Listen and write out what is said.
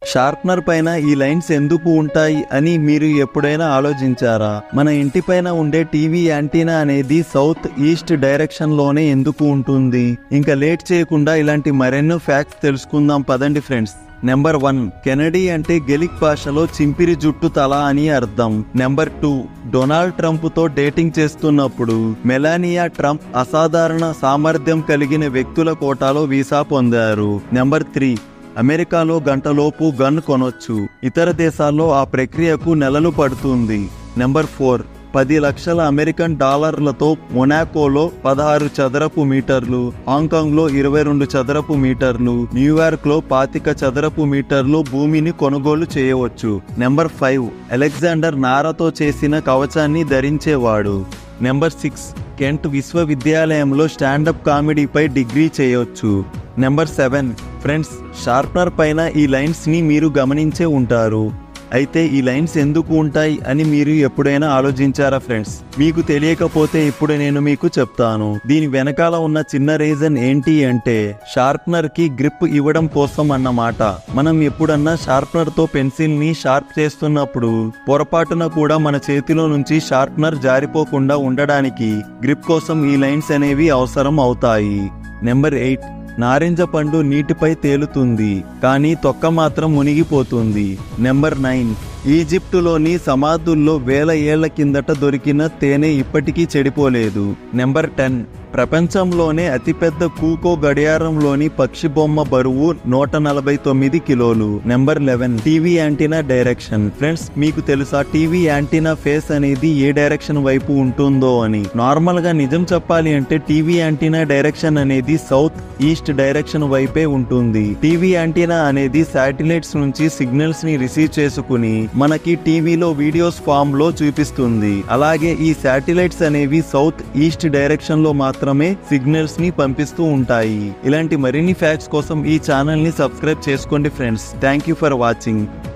sharpener పైన ఈ lines ఎందుకు ఉంటాయి అని మీరు ఎప్పుడైనా ఆలోచించారా మన ఇంటి పైన ఉండే టీవీ యాంటీనా అనేది సౌత్ ఈస్ట్ డైరెక్షన్ లోనే ఎందుకు ఉంటుంది ఇంకా లేట్ చేయకుండా ఇలాంటి మరెన్నో ఫ్యాక్ట్స్ తెలుసుకుందాం పదండి ఫ్రెండ్స్ నెంబర్ వన్ కెనడీ అంటే గెలిక్ భాషలో చింపిరి జుట్టు తల అని అర్థం నెంబర్ టూ డొనాల్డ్ ట్రంప్ తో డేటింగ్ చేస్తున్నప్పుడు మెలానియా ట్రంప్ అసాధారణ సామర్థ్యం కలిగిన వ్యక్తుల కోటాలో వీసా పొందారు నెంబర్ త్రీ అమెరికాలో గంటలోపు గన్ కొనొచ్చు ఇతర దేశాల్లో ఆ ప్రక్రియకు నెలలు పడుతుంది నెంబర్ ఫోర్ పది లక్షల అమెరికన్ డాలర్లతో మొనాకోలో పదహారు చదరపు మీటర్లు హాంకాంగ్ లో ఇరవై రెండు చదరపు మీటర్లు న్యూయార్క్ లో పాతిక చదరపు మీటర్లు భూమిని కొనుగోలు చేయవచ్చు నెంబర్ ఫైవ్ అలెగ్జాండర్ నారతో చేసిన కవచాన్ని ధరించేవాడు నెంబర్ సిక్స్ కెంట్ విశ్వవిద్యాలయంలో స్టాండప్ కామెడీపై డిగ్రీ చేయొచ్చు నెంబర్ సెవెన్ ఫ్రెండ్స్ షార్ప్నర్ పైన ఈ లైన్స్ ని మీరు గమనించే ఉంటారు అయితే ఈ లైన్స్ ఎందుకు ఉంటాయి అని మీరు ఎప్పుడైనా ఆలోచించారా ఫ్రెండ్స్ మీకు తెలియకపోతే ఇప్పుడు నేను మీకు చెప్తాను దీని వెనకాల ఉన్న చిన్న రీజన్ ఏంటి అంటే షార్ప్నర్ కి గ్రిప్ ఇవ్వడం కోసం అన్నమాట మనం ఎప్పుడన్నా షార్ప్నర్ తో పెన్సిల్ ని షార్ప్ చేస్తున్నప్పుడు పొరపాటున కూడా మన చేతిలో నుంచి షార్ప్నర్ జారిపోకుండా ఉండడానికి గ్రిప్ కోసం ఈ లైన్స్ అనేవి అవసరం అవుతాయి నెంబర్ ఎయిట్ నారింజ పండు నీటిపై తేలుతుంది కానీ తొక్క మాత్రం మునిగిపోతుంది నెంబర్ నైన్ ఈజిప్టులోని సమాధుల్లో వేల ఏళ్ల కిందట దొరికిన తేనె ఇప్పటికీ చెడిపోలేదు నెంబర్ టెన్ ప్రపంచంలోనే అతిపెద్ద కూకో గడియారంలోని పక్షి బొమ్మ బరువు నూట నలభై తొమ్మిది కిలోలు number eleven TV antenna direction friends మీకు తెలుసా టీవీ యాంటీనా ఫేస్ అనేది ఏ డైరెక్షన్ వైపు ఉంటుందో అని నార్మల్ గా నిజం చెప్పాలి అంటే టీవీ యాంటీనా డైరెక్షన్ అనేది సౌత్ ఈస్ట్ డైరెక్షన్ వైపే ఉంటుంది టీవీ యాంటీనా అనేది శాటిలైట్స్ నుంచి సిగ్నల్స్ ని రిసీవ్ చేసుకుని మనకి టీవీలో వీడియోస్ ఫామ్ లో చూపిస్తుంది అలాగే ఈ శాటిలైట్స్ అనేవి సౌత్ ఈస్ట్ డైరెక్షన్ లో మాత్రమే సిగ్నల్స్ ని పంపిస్తూ ఉంటాయి ఇలాంటి మరిన్ని ఫ్యాక్ట్స్ కోసం ఈ ఛానల్ ని సబ్స్క్రైబ్ చేసుకోండి friends thank you for watching